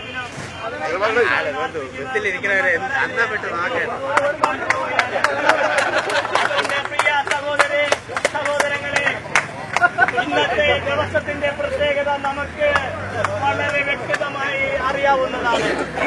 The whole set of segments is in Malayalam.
ബസ്സിലിരിക്കുന്നവരെ അന്തപ്പെട്ട് നോക്കണം എന്റെ പ്രിയ സഹോദരേ സഹോദരങ്ങളെ ഇന്നത്തെ ദിവസത്തിന്റെ പ്രത്യേകത നമുക്ക് വളരെ വ്യക്തമായി അറിയാവുന്നതാണ്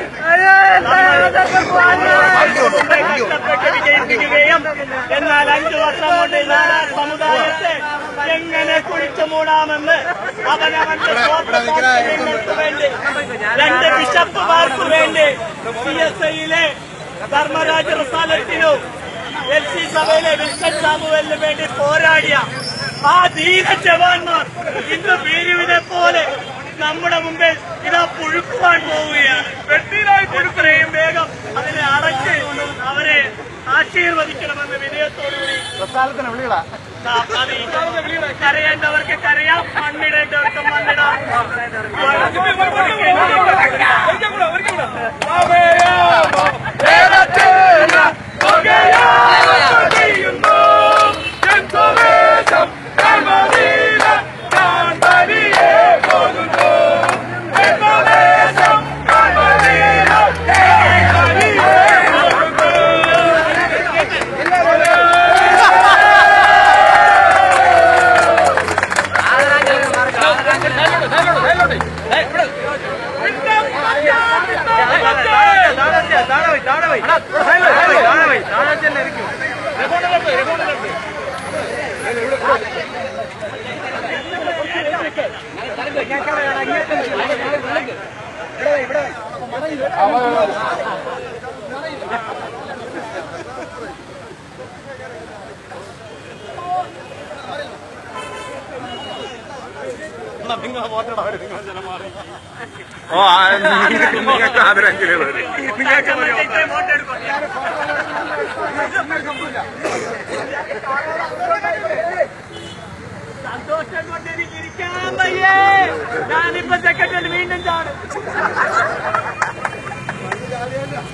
നമ്മൾ കഷ്ടപ്പെട്ട് വിജയിപ്പിക്കുകയും എന്നാൽ അഞ്ചു വർഷം കൊണ്ട് നാടാ സമുദായത്തെ എങ്ങനെ കുഴിച്ചു മൂടാമെന്ന് അവനവന്റെ സ്വാർത്ഥ താല്പര്യങ്ങൾക്ക് വേണ്ടി രണ്ട് ബിഷപ്പുമാർക്ക് വേണ്ടി സി എസ് ഐയിലെ ധർമ്മരാജ റസാലത്തിനും എൽ സി സഭയിലെ വിൽസൺ സാമുവലിന് വേണ്ടി പോരാടിയ ആ ധീര ജവാന്മാർ ഇന്ന് ഭീരുവിനെ പോലെ നമ്മുടെ മുമ്പിൽ ഇതാ പുഴുക്കുവാൻ പോവുകയാണ് വെട്ടിയിലായി പുഴുക്കുകയും വേഗം അതിനെ അടച്ച് അവരെ ആശീർവദിക്കണമെന്ന് വിനയത്തോടുകൂടി ആ, അത് ഈ കരയേണ്ടവർക്ക് കരയാം മണ്ണിടേണ്ടവർക്ക് മണ്ണിടാം ഓ ആ, നിങ്ങൾക്ക് നിങ്ങൾക്ക് ആദരഞ്ജലികൾ ഇത്രയും വോട്ട് എടുക്കും സന്തോഷം കൊണ്ട് എനിക്ക് ഇരിക്കാൻ വയ്യേ ഞാനിപ്പോ സെക്കൻഡിൽ വീണ്ടും ചാടും